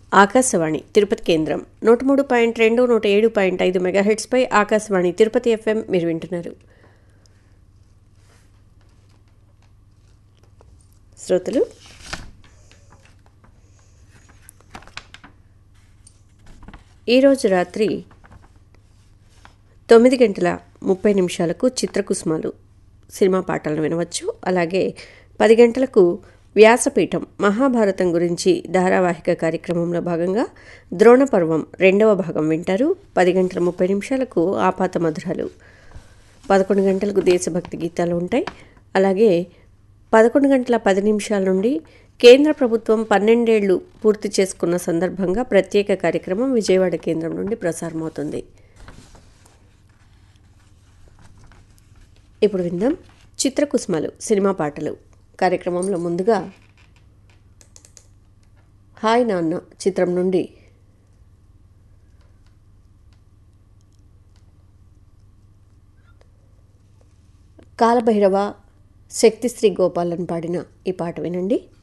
ఆకాశవాణి తిరుపతి కేంద్రం నూట మూడు పాయింట్ రెండు నూట ఏడు పాయింట్ ఐదు మెగాహెట్స్పై ఆకాశవాణి తిరుపతి ఎఫ్ఎం మీరు వింటున్నారు శ్రోతలు ఈరోజు రాత్రి తొమ్మిది గంటల ముప్పై నిమిషాలకు చిత్రకుసుమాలు సినిమా పాటలను వినవచ్చు అలాగే పది గంటలకు వ్యాసపీఠం మహాభారతం గురించి ధారావాహిక కార్యక్రమంలో భాగంగా ద్రోణపర్వం రెండవ భాగం వింటారు పది గంటల ముప్పై నిమిషాలకు ఆపాత మధురాలు పదకొండు గంటలకు దేశభక్తి గీతాలు ఉంటాయి అలాగే పదకొండు గంటల పది నిమిషాల నుండి కేంద్ర ప్రభుత్వం పన్నెండేళ్లు పూర్తి చేసుకున్న సందర్భంగా ప్రత్యేక కార్యక్రమం విజయవాడ కేంద్రం నుండి ప్రసారమవుతుంది ఇప్పుడు విందాం చిత్రకుసుమలు సినిమా పాటలు కార్యక్రమంలో ముందుగా హాయ్ నాన్న చిత్రం నుండి కాలభైరవ శక్తిశ్రీ గోపాలన్ పాడిన ఈ పాట వినండి